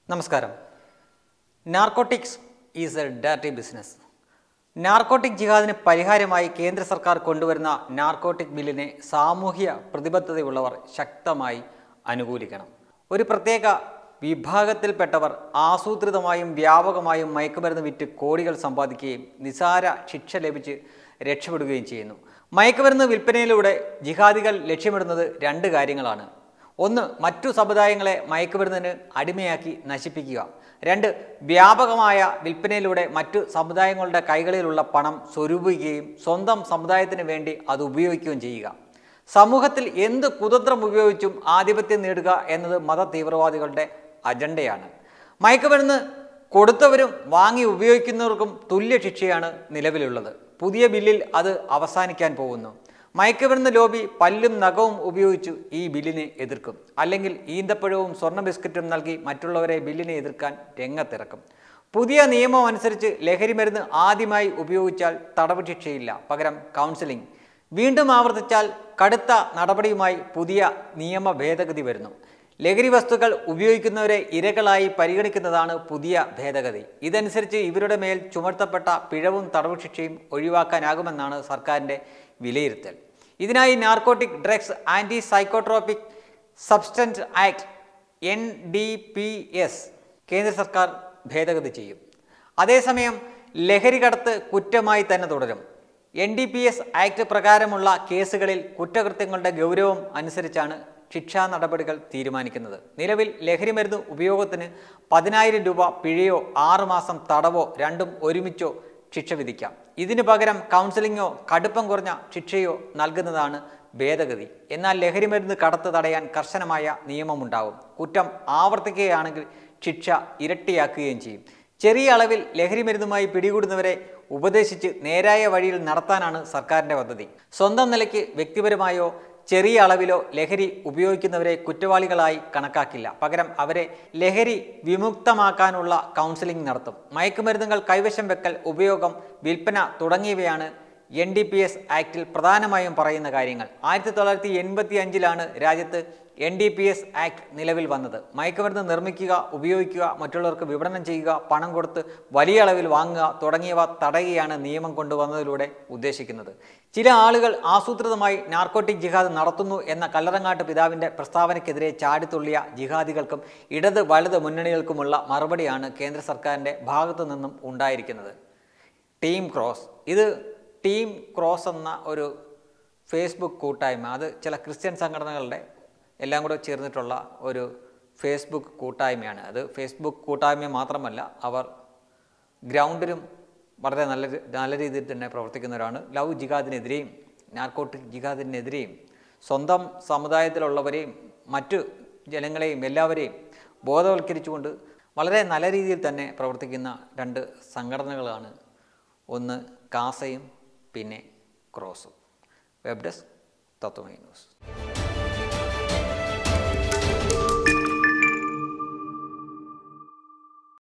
നമസ്കാരം narcotics is a ഡാറ്റി business narcotic ജിഹാദിന് പരിഹാരമായി കേന്ദ്ര സർക്കാർ കൊണ്ടുവരുന്ന നാർക്കോട്ടിക് ബില്ലിനെ സാമൂഹ്യ പ്രതിബദ്ധതയുള്ളവർ ശക്തമായി അനുകൂലിക്കണം ഒരു പ്രത്യേക വിഭാഗത്തിൽപ്പെട്ടവർ ആസൂത്രിതമായും വ്യാപകമായും മയക്കുമരുന്ന് വിറ്റ് കോടികൾ സമ്പാദിക്കുകയും നിസാര ശിക്ഷ ലഭിച്ച് രക്ഷപ്പെടുകയും ചെയ്യുന്നു മയക്കുമരുന്ന് വിൽപ്പനയിലൂടെ ജിഹാദികൾ ലക്ഷ്യമിടുന്നത് രണ്ട് കാര്യങ്ങളാണ് ഒന്ന് മറ്റു സമുദായങ്ങളെ മയക്കുമരുന്നിന് അടിമയാക്കി നശിപ്പിക്കുക രണ്ട് വ്യാപകമായ വിൽപ്പനയിലൂടെ മറ്റു സമുദായങ്ങളുടെ കൈകളിലുള്ള പണം സ്വരൂപിക്കുകയും സ്വന്തം സമുദായത്തിന് വേണ്ടി അത് ഉപയോഗിക്കുകയും ചെയ്യുക സമൂഹത്തിൽ എന്ത് കുതന്ത്രം ഉപയോഗിച്ചും ആധിപത്യം നേടുക എന്നത് മത തീവ്രവാദികളുടെ അജണ്ടയാണ് മയക്കുമരുന്ന് കൊടുത്തവരും വാങ്ങി ഉപയോഗിക്കുന്നവർക്കും തുല്യ ശിക്ഷയാണ് നിലവിലുള്ളത് പുതിയ ബില്ലിൽ അത് അവസാനിക്കാൻ പോകുന്നു മയക്കുമരുന്ന് ലോബി പല്ലും നഖവും ഉപയോഗിച്ചു ഈ ബില്ലിനെ എതിർക്കും അല്ലെങ്കിൽ ഈന്തപ്പഴവും സ്വർണ്ണ ബിസ്ക്കറ്റും നൽകി മറ്റുള്ളവരെ ബില്ലിനെ എതിർക്കാൻ രംഗത്തിറക്കും പുതിയ നിയമം അനുസരിച്ച് ലഹരി മരുന്ന് ആദ്യമായി ഉപയോഗിച്ചാൽ തടവ് ശിക്ഷയില്ല പകരം കൗൺസിലിംഗ് വീണ്ടും ആവർത്തിച്ചാൽ കടുത്ത നടപടിയുമായി പുതിയ നിയമ ഭേദഗതി വരുന്നു ലഹരി വസ്തുക്കൾ ഉപയോഗിക്കുന്നവരെ ഇരകളായി പരിഗണിക്കുന്നതാണ് പുതിയ ഭേദഗതി ഇതനുസരിച്ച് ഇവരുടെ മേൽ ചുമത്തപ്പെട്ട പിഴവും തടവ് ശിക്ഷയും ഒഴിവാക്കാനാകുമെന്നാണ് സർക്കാരിൻ്റെ വിലയിരുത്തൽ ഇതിനായി narcotic drugs and psychotropic substance act N D P S കേന്ദ്ര സർക്കാർ ഭേദഗതി ചെയ്യും അതേസമയം ലഹരി കടത്ത് കുറ്റമായി തന്നെ തുടരും N D P S act പ്രകാരമുള്ള കേസുകളിൽ കുറ്റകൃത്യങ്ങളുടെ ഗൗരവം അനുസരിച്ചാണ് ശിക്ഷാ നടപടികൾ തീരുമാനിക്കുന്നത് നിലവിൽ ലഹരി മരുന്ന് ഉപയോഗത്തിന് പതിനായിരം രൂപ പിഴയോ ആറുമാസം തടവോ രണ്ടും ഒരുമിച്ചോ ശിക്ഷ വിധിക്കാം ഇതിനു പകരം കൗൺസിലിങ്ങോ കടുപ്പം കുറഞ്ഞ ശിക്ഷയോ നൽകുന്നതാണ് ഭേദഗതി എന്നാൽ ലഹരി മരുന്ന് കടത്ത് തടയാൻ കർശനമായ നിയമമുണ്ടാകും കുറ്റം ആവർത്തിക്കുകയാണെങ്കിൽ ശിക്ഷ ഇരട്ടിയാക്കുകയും ചെയ്യും ചെറിയ അളവിൽ ലഹരി മരുന്നുമായി പിടികൂടുന്നവരെ ഉപദേശിച്ച് നേരായ വഴിയിൽ നടത്താനാണ് സർക്കാരിൻ്റെ പദ്ധതി സ്വന്തം നിലയ്ക്ക് വ്യക്തിപരമായോ ചെറിയ അളവിലോ ലഹരി ഉപയോഗിക്കുന്നവരെ കുറ്റവാളികളായി കണക്കാക്കില്ല പകരം അവരെ ലഹരി വിമുക്തമാക്കാനുള്ള കൗൺസിലിംഗ് നടത്തും മയക്കുമരുന്നുകൾ കൈവശം വെക്കൽ ഉപയോഗം വിൽപ്പന തുടങ്ങിയവയാണ് എൻ ഡി പി എസ് ആക്ടിൽ പ്രധാനമായും പറയുന്ന കാര്യങ്ങൾ ആയിരത്തി തൊള്ളായിരത്തി എൺപത്തി അഞ്ചിലാണ് രാജ്യത്ത് N D P S act നിലവിൽ വന്നത് മയക്കുമരുന്ന് നിർമ്മിക്കുക ഉപയോഗിക്കുക മറ്റുള്ളവർക്ക് വിപണനം ചെയ്യുക പണം കൊടുത്ത് വലിയ അളവിൽ വാങ്ങുക തുടങ്ങിയവ തടയുകയാണ് നിയമം കൊണ്ടുവന്നതിലൂടെ ഉദ്ദേശിക്കുന്നത് ചില ആളുകൾ ആസൂത്രിതമായി നാർക്കോട്ടിക് ജിഹാദ് നടത്തുന്നു എന്ന കല്ലറങ്ങാട്ട് പിതാവിൻ്റെ പ്രസ്താവനയ്ക്കെതിരെ ചാടിത്തുള്ളിയ ജിഹാദികൾക്കും ഇടത് വലത് മുന്നണികൾക്കുമുള്ള മറുപടിയാണ് കേന്ദ്ര സർക്കാരിൻ്റെ ഭാഗത്തു നിന്നും ഉണ്ടായിരിക്കുന്നത് ടീം ക്രോസ് ഇത് ടീം ക്രോസ് എന്ന ഒരു ഫേസ്ബുക്ക് കൂട്ടായ്മ അത് ചില ക്രിസ്ത്യൻ സംഘടനകളുടെ എല്ലാം കൂടെ ചേർന്നിട്ടുള്ള ഒരു ഫേസ്ബുക്ക് കൂട്ടായ്മയാണ് അത് ഫേസ്ബുക്ക് കൂട്ടായ്മ മാത്രമല്ല അവർ ഗ്രൗണ്ടിലും വളരെ നല്ല രീ- നല്ല രീതിയിൽ തന്നെ പ്രവർത്തിക്കുന്നവരാണ് ലവ് ജിഹാദിനെതിരെയും നാർക്കോട്ടിക് ജിഹാദിനെതിരെയും സ്വന്തം സമുദായത്തിലുള്ളവരെയും മറ്റു ജനങ്ങളെയും എല്ലാവരെയും ബോധവൽക്കരിച്ചുകൊണ്ട് വളരെ നല്ല രീതിയിൽ തന്നെ പ്രവർത്തിക്കുന്ന രണ്ട് സംഘടനകളാണ് ഒന്ന് കാസയും പിന്നെ ക്രോസും വെബ് ഡെസ്ക് തത്വമൈ ന്യൂസ്